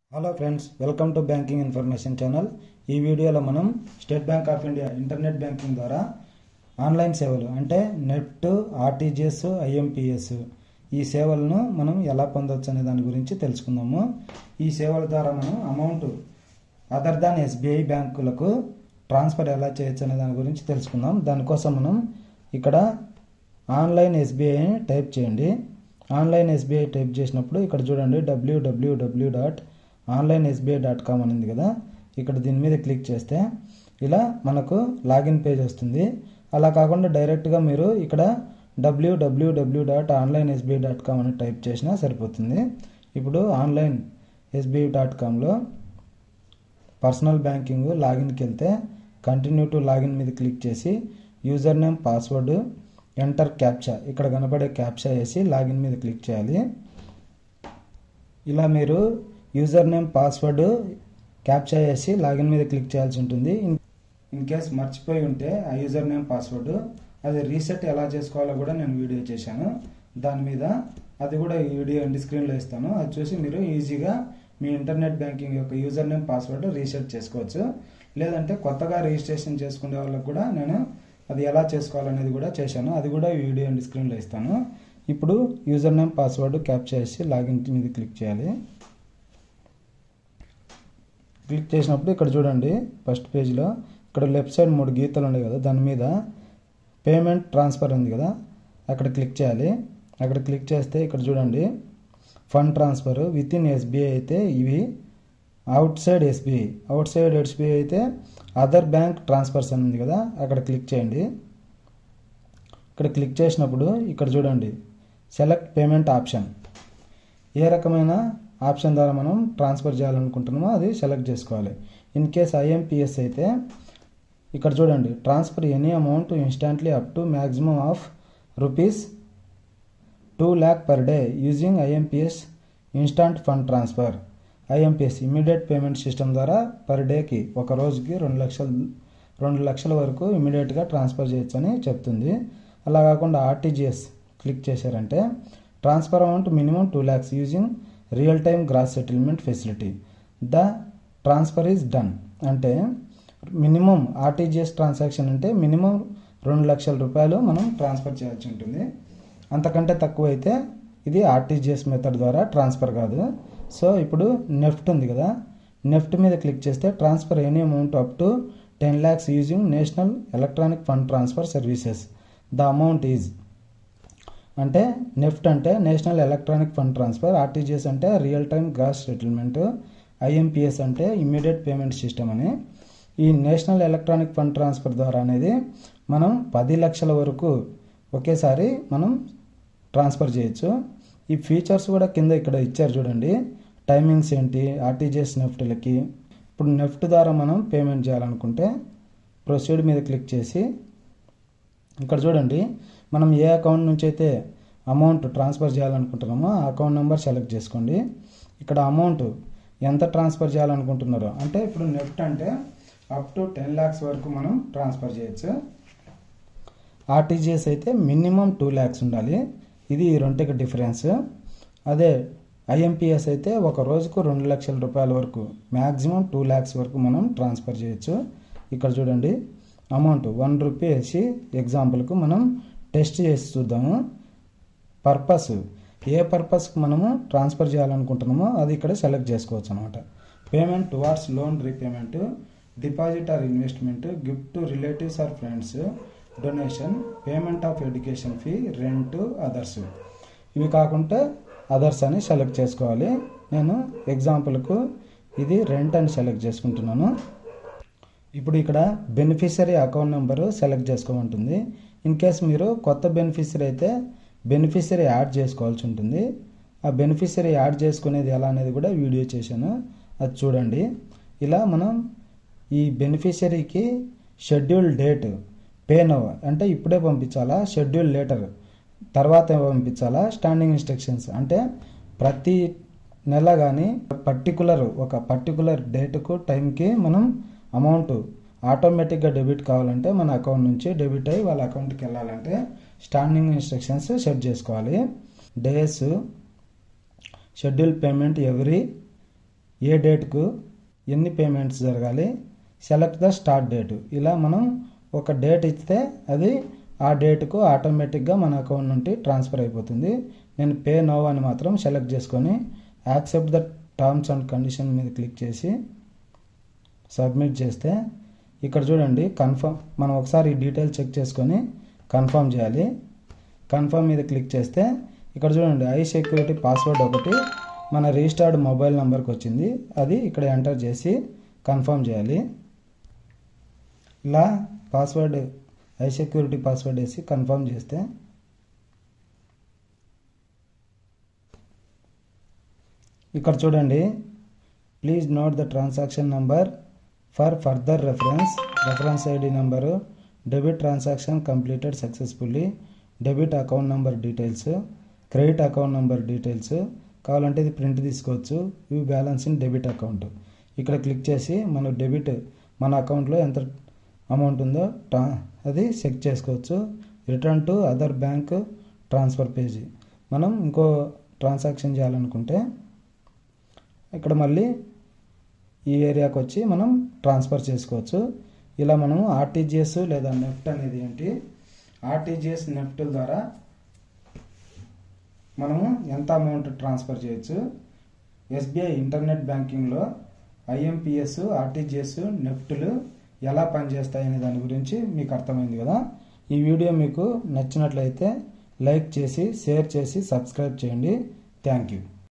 hello friends welcome to banking information channel ఈ వీడియోలో మనం state bank of India internet banking ద్వారా online సేవలు అంటే నెట్ ఆర్టీజీఎస్ ఐఎంపిఎస్ ఈ సేవలను మనం ఎలా పొందొచ్చు అనే దాని గురించి తెలుసుకుందాము ఈ సేవల ద్వారా మనం అమౌంట్ అదర్ దాన్ ఎస్బీఐ బ్యాంకులకు ట్రాన్స్ఫర్ ఎలా చేయొచ్చు అనే దాని గురించి తెలుసుకుందాం దానికోసం మనం ఇక్కడ ఆన్లైన్ ఎస్బీఐ టైప్ చేయండి ఆన్లైన్ ఎస్బీఐ టైప్ చేసినప్పుడు ఇక్కడ చూడండి WWW dot online SBI dot com అని ఉంది కదా ఇక్కడ దీని మీద క్లిక్ చేస్తే ఇలా మనకు లాగిన్ పేజ్ వస్తుంది అలా కాకుండా డైరెక్ట్గా మీరు ఇక్కడ W W W dot online SBI dot com అని టైప్ చేసినా సరిపోతుంది ఇప్పుడు ఆన్లైన్ ఎస్బీఐ డాట్ కామ్లో పర్సనల్ బ్యాంకింగ్ లాగిన్కి వెళ్తే కంటిన్యూ టు లాగిన్ మీద క్లిక్ చేసి user name password enter captcha ఇక్కడ కనపడే క్యాప్చా వేసి లాగిన్ మీద క్లిక్ చేయాలి ఇలా మీరు యూజర్ నేమ్ పాస్వర్డ్ క్యాప్చా వేసి లాగిన్ మీద క్లిక్ చేయాల్సి ఉంటుంది ఇన్ ఇన్ కేస్ మర్చిపోయి ఉంటే ఆ యూజర్ నేమ్ పాస్వర్డ్ అది రీసెట్ ఎలా చేసుకోవాలో కూడా నేను వీడియో చేశాను దాని మీద అది కూడా ఈ వీడియో ఎండ్ స్క్రీన్లో ఇస్తాను అది చూసి మీరు ఈజీగా మీ ఇంటర్నెట్ బ్యాంకింగ్ యొక్క యూజర్ నేమ్ పాస్వర్డ్ రీసెట్ చేసుకోవచ్చు లేదంటే కొత్తగా రిజిస్ట్రేషన్ చేసుకునే వాళ్ళకి కూడా నేను అది ఎలా చేసుకోవాలనేది కూడా చేశాను అది కూడా ఈ వీడియో ఎండ్ స్క్రీన్లో ఇస్తాను ఇప్పుడు యూజర్ నేమ్ పాస్వర్డ్ క్యాప్చర్ చేసి లాగిన్ మీద క్లిక్ చేయాలి క్లిక్ చేసినప్పుడు ఇక్కడ చూడండి ఫస్ట్ పేజ్లో ఇక్కడ లెఫ్ట్ సైడ్ మూడు గీతలు ఉన్నాయి కదా దాని మీద పేమెంట్ ట్రాన్స్ఫర్ ఉంది కదా అక్కడ క్లిక్ చేయాలి అక్కడ క్లిక్ చేస్తే ఇక్కడ చూడండి fund transfer within SBI అయితే ఇవి outside SBI outside SBI అయితే అదర్ బ్యాంక్ ట్రాన్స్ఫర్స్ అని ఉంది కదా అక్కడ క్లిక్ చేయండి ఇక్కడ క్లిక్ చేసినప్పుడు ఇక్కడ చూడండి సెలెక్ట్ పేమెంట్ ఆప్షన్ ఏ రకమైన ఆప్షన్ ద్వారా మనం ట్రాన్స్ఫర్ చేయాలనుకుంటున్నామో అది సెలెక్ట్ చేసుకోవాలి ఇన్ కేస్ ఐఎంపిఎస్ అయితే ఇక్కడ చూడండి transfer any amount instantly up to maximum of rupees two lakh per day using IMPS instant fund transfer IMPS immediate payment system ద్వారా per డేకి ఒక రోజుకి రెండు లక్షల రెండు లక్షల వరకు ఇమీడియట్గా ట్రాన్స్ఫర్ చేయొచ్చని చెప్తుంది అలా కాకుండా ఆర్టీజీఎస్ క్లిక్ చేశారంటే transfer amount minimum two lakhs using real time gross settlement facility the transfer is done అంటే మినిమం ఆర్టీజీఎస్ ట్రాన్సాక్షన్ అంటే మినిమం రెండు లక్షల రూపాయలు మనం ట్రాన్స్ఫర్ చేయాల్సి ఉంటుంది అంతకంటే తక్కువ అయితే ఇది ఆర్టీజీఎస్ మెథడ్ ద్వారా ట్రాన్స్ఫర్ కాదు సో ఇప్పుడు నెఫ్ట్ ఉంది కదా నెఫ్ట్ మీద క్లిక్ చేస్తే transfer any amount up to ten lakhs using national electronic fund transfer services the amount is అంటే నెఫ్ట్ అంటే national electronic fund transfer RTGS అంటే real time gross settlement IMPS అంటే ఇమ్మీడియట్ పేమెంట్ సిస్టమ్ అని ఈ national electronic fund transfer ద్వారా అనేది మనం పది లక్షల వరకు ఒకేసారి మనం ట్రాన్స్ఫర్ చేయొచ్చు ఈ ఫీచర్స్ కూడా కింద ఇక్కడ ఇచ్చారు చూడండి టైమింగ్స్ ఏంటి ఆర్టీజీఎస్ నెఫ్ట్లకి ఇప్పుడు నెఫ్ట్ ద్వారా మనం పేమెంట్ చేయాలనుకుంటే ప్రొసీడ్ మీద క్లిక్ చేసి ఇక్కడ చూడండి మనం ఏ అకౌంట్ నుంచి అయితే అమౌంట్ ట్రాన్స్ఫర్ చేయాలనుకుంటున్నామో ఆ అకౌంట్ నెంబర్ సెలెక్ట్ చేసుకోండి ఇక్కడ అమౌంట్ ఎంత ట్రాన్స్ఫర్ చేయాలనుకుంటున్నారో అంటే ఇప్పుడు నెఫ్ట్ అంటే అప్ టు టెన్ ల్యాక్స్ వరకు మనం ట్రాన్స్ఫర్ చేయొచ్చు ఆర్టీజీఎస్ అయితే మినిమం టూ ల్యాక్స్ ఉండాలి ఇది ఈ రెండుకి డిఫరెన్స్ అదే ఐఎంపిఎస్ అయితే ఒక రోజుకు రెండు లక్షల రూపాయల వరకు మ్యాక్సిమం టూ ల్యాక్స్ వరకు మనం ట్రాన్స్ఫర్ చేయొచ్చు ఇక్కడ చూడండి అమౌంట్ వన్ రూపీ వేసి ఎగ్జాంపుల్కు మనం టెస్ట్ చేసి చూద్దాము పర్పస్ ఏ పర్పస్కి మనము ట్రాన్స్ఫర్ చేయాలనుకుంటున్నామో అది ఇక్కడ సెలెక్ట్ చేసుకోవచ్చు అనమాట payment towards loan repayment deposit or investment gift to relatives or friends donation payment of education fee rent others ఇవి కాకుండా అదర్స్ అని సెలెక్ట్ చేసుకోవాలి నేను ఎగ్జాంపుల్కు ఇది రెంట్ అని సెలెక్ట్ చేసుకుంటున్నాను ఇప్పుడు ఇక్కడ బెనిఫిషరీ అకౌంట్ నెంబరు సెలెక్ట్ చేసుకోమంటుంది ఇన్ కేస్ మీరు కొత్త బెనిఫిషరీ అయితే బెనిఫిషరీ యాడ్ చేసుకోవాల్సి ఉంటుంది ఆ బెనిఫిషరీ యాడ్ చేసుకునేది ఎలా అనేది కూడా వీడియో చేశాను అది చూడండి ఇలా మనం ఈ బెనిఫిషరీకి షెడ్యూల్ డేట్ పే నవ్ అంటే ఇప్పుడే పంపించాలా షెడ్యూల్ లేటర్ తర్వాత పంపించాలా స్టాండింగ్ ఇన్స్ట్రక్షన్స్ అంటే ప్రతి నెల కానీ పర్టికులర్ ఒక పర్టికులర్ డేట్కు టైంకి మనం అమౌంట్ ఆటోమేటిక్గా డెబిట్ కావాలంటే మన అకౌంట్ నుంచి డెబిట్ అయ్యి వాళ్ళ అకౌంట్కి వెళ్ళాలంటే స్టాండింగ్ ఇన్స్ట్రక్షన్స్ సెట్ చేసుకోవాలి డేస్ షెడ్యూల్ పేమెంట్ ఎవ్రీ ఏ డేట్కు ఎన్ని పేమెంట్స్ జరగాలి సెలెక్ట్ ద స్టార్ట్ డేటు ఇలా మనం ఒక డేట్ ఇస్తే అది ఆ డేట్కు ఆటోమేటిక్గా మన అకౌంట్ నుండి ట్రాన్స్ఫర్ అయిపోతుంది నేను పే నో అని మాత్రం సెలెక్ట్ చేసుకొని accept the terms and condition మీద క్లిక్ చేసి సబ్మిట్ చేస్తే ఇక్కడ చూడండి కన్ఫర్మ్ మనం ఒకసారి ఈ డీటెయిల్ చెక్ చేసుకొని కన్ఫర్మ్ చేయాలి కన్ఫర్మ్ మీద క్లిక్ చేస్తే ఇక్కడ చూడండి ఐ సెక్యూరిటీ పాస్వర్డ్ ఒకటి మన రిజిస్టర్డ్ మొబైల్ నెంబర్కి వచ్చింది అది ఇక్కడ ఎంటర్ చేసి కన్ఫర్మ్ చేయాలి ఇలా పాస్వర్డ్ ఐ సెక్యూరిటీ పాస్వర్డ్ వేసి కన్ఫర్మ్ చేస్తే ఇక్కడ చూడండి please note the transaction number for further reference reference ID number debit transaction completed successfully debit account number details credit account number details కావాలంటే ఇది ప్రింట్ తీసుకోవచ్చు ఇవి బ్యాలెన్స్ ఇన్ డెబిట్ అకౌంట్ ఇక్కడ click చేసి మన డెబిట్ మన అకౌంట్లో ఎంత అమౌంట్ ఉందో ట్రా అది చెక్ చేసుకోవచ్చు return to other bank transfer page మనం ఇంకో ట్రాన్సాక్షన్ చేయాలనుకుంటే ఇక్కడ మళ్ళీ ఈ ఏరియాకి వచ్చి మనం ట్రాన్స్ఫర్ చేసుకోవచ్చు ఇలా మనము ఆర్టీజీఎస్ లేదా నెఫ్ట్ అనేది ఏంటి ఆర్టీజీఎస్ నెఫ్ట్ ద్వారా మనము ఎంత అమౌంట్ ట్రాన్స్ఫర్ చేయొచ్చు ఎస్బీఐ ఇంటర్నెట్ బ్యాంకింగ్లో ఐఎంపిఎస్ ఆర్టీజీఎస్ నెఫ్ట్లు ఎలా పనిచేస్తాయనే దాని గురించి మీకు అర్థమైంది కదా ఈ వీడియో మీకు నచ్చినట్లయితే లైక్ చేసి షేర్ చేసి సబ్స్క్రైబ్ చేయండి థ్యాంక్ యూ